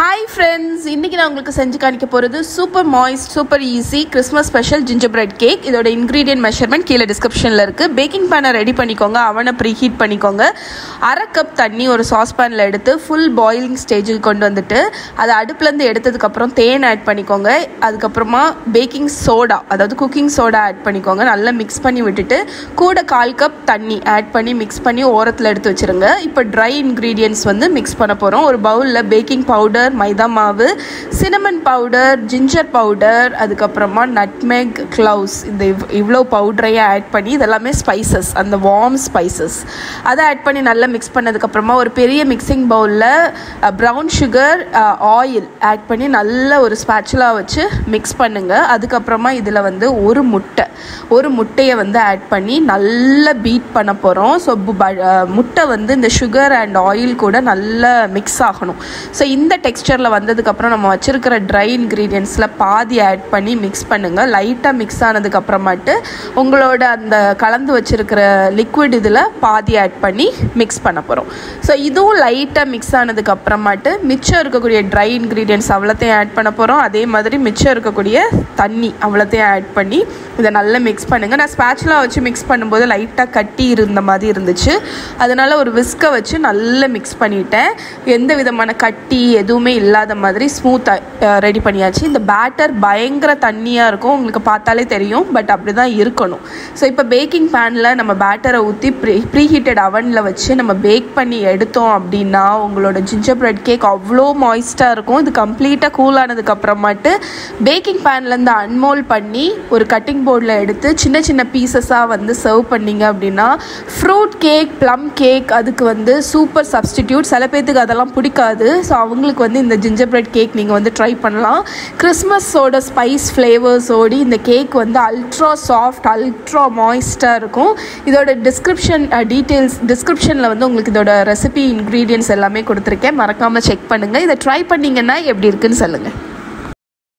hi friends இன்றைக்கி நான் உங்களுக்கு செஞ்சு காணிக்க போகிறது super moist super easy Christmas special gingerbread cake இதோட இன்க்ரீடியன்ட் மெஷர்மெண்ட் கீழே டிஸ்கிரிப்ஷனில் இருக்குது பேக்கிங் பேனை ரெடி பண்ணிக்கோங்க அவனை ப்ரீ ஹீட் பண்ணிக்கோங்க அரை கப் தண்ணி ஒரு சாஸ் பேனில் எடுத்து ஃபுல் பாயிலிங் ஸ்டேஜுக்கு கொண்டு வந்துட்டு அதை அடுப்புலேருந்து எடுத்ததுக்கப்புறம் தேன் ஆட் பண்ணிக்கோங்க அதுக்கப்புறமா பேக்கிங் சோடா அதாவது குக்கிங் சோடா ஆட் பண்ணிக்கோங்க நல்லா மிக்ஸ் பண்ணி விட்டுட்டு கூட கால் கப் தண்ணி ஆட் பண்ணி மிக்ஸ் பண்ணி ஓரத்தில் எடுத்து வச்சுருங்க இப்போ ட்ரை இன்க்ரீடியன்ட்ஸ் வந்து மிக்ஸ் பண்ண போகிறோம் ஒரு பவுலில் பேக்கிங் பவுடர் மைதா மாவு சினமன் பவுடர் ஜிஞ்சர் பவுடர் அதுக்கப்புறமா நட்மெக் க்ளவுஸ் இந்த இவ் இவ்வளோ பவுடரையும் ஆட் பண்ணி இதெல்லாமே ஸ்பைசஸ் அந்த வார்ம் ஸ்பைசஸ் அதை ஆட் பண்ணி நல்லா மிக்ஸ் பண்ணதுக்கப்புறமா ஒரு பெரிய மிக்சிங் பவுலில் ப்ரௌன் சுகர் ஆயில் ஆட் பண்ணி நல்ல ஒரு ஸ்பேச்சுலா வச்சு மிக்ஸ் பண்ணுங்கள் அதுக்கப்புறமா இதில் வந்து ஒரு முட்டை ஒரு முட்டையை வந்து ஆட் பண்ணி நல்லா பீட் பண்ண போகிறோம் ஸோ முட்டை வந்து இந்த சுகர் அண்ட் ஆயில் கூட நல்லா மிக்ஸ் ஆகணும் ஸோ இந்த டெக்ஸ்டரில் வந்ததுக்கப்புறம் நம்ம வச்சுருக்கிற ட்ரை இன்க்ரீடியன்ஸில் பாதி ஆட் பண்ணி மிக்ஸ் பண்ணுங்கள் லைட்டாக மிக்ஸ் ஆனதுக்கப்புறமாட்டு உங்களோட அந்த கலந்து வச்சுருக்கிற லிக்விட் இதில் பாதி ஆட் பண்ணி மிக்ஸ் பண்ண போகிறோம் ஸோ இதுவும் லைட்டாக மிக்ஸ் ஆனதுக்கப்புறமாட்டு மிச்சம் இருக்கக்கூடிய ட்ரை இன்க்ரீடியன்ஸ் அவ்வளோத்தையும் ஆட் பண்ண போகிறோம் அதே மாதிரி மிச்சம் இருக்கக்கூடிய தண்ணி அவ்வளோத்தையும் ஆட் பண்ணி இதை நல்லா மிக்ஸ் பண்ணுங்கள் நான் ஸ்பேச்சுலாம் வச்சு மிக்ஸ் பண்ணும்போது லைட்டாக கட்டி இருந்த மாதிரி இருந்துச்சு அதனால் ஒரு விஸ்கை வச்சு நல்லா மிக்ஸ் பண்ணிட்டேன் எந்த விதமான கட்டி எதுவுமே இல்லாத மாதிரி ஸ்மூத்தாக ரெடி பண்ணியாச்சு இந்த பேட்டர் பயங்கர தண்ணியாக இருக்கும் உங்களுக்கு பார்த்தாலே தெரியும் பட் அப்படி தான் இருக்கணும் ஸோ இப்போ பேக்கிங் பேனில் நம்ம பேட்டரை ஊற்றி ப்ரீ ப்ரீஹீட்டட் அவனில் வச்சு நம்ம பேக் பண்ணி எடுத்தோம் அப்படின்னா உங்களோட ஜிஞ்சர் பிரெட் கேக் அவ்வளோ மாய்ஸ்டாக இருக்கும் இது கம்ப்ளீட்டாக கூல் ஆனதுக்கப்புறமாட்டு பேக்கிங் பேன்லேருந்து அன்மோல் பண்ணி ஒரு கட்டிங் போர்டில் எடுத்து சின்ன சின்ன பீசஸாக வந்து சர்வ் பண்ணிங்க அப்படின்னா ஃப்ரூட் கேக் ப்ளம் கேக் அதுக்கு வந்து சூப்பர் சப்ஸ்டிடியூட் சில பேர்த்துக்கு அதெல்லாம் பிடிக்காது ஸோ அவங்களுக்கு வந்து இந்த ஜிஞ்சர் பிரெட் கேக் நீங்கள் வந்து ட்ரை பண்ணலாம் கிறிஸ்மஸோட ஸ்பைஸ் ஃப்ளேவர்ஸோடு இந்த கேக் வந்து அல்ட்ரா சாஃப்ட் அல்ட்ரா மாய்ஸ்டாக இருக்கும் இதோட டிஸ்கிரிப்ஷன் டீட்டெயில்ஸ் டிஸ்கிரிப்ஷனில் வந்து உங்களுக்கு இதோட ரெசிபி இன்க்ரீடியன்ஸ் எல்லாமே கொடுத்துருக்கேன் மறக்காமல் செக் பண்ணுங்கள் இதை ட்ரை பண்ணிங்கன்னா எப்படி இருக்குன்னு சொல்லுங்கள்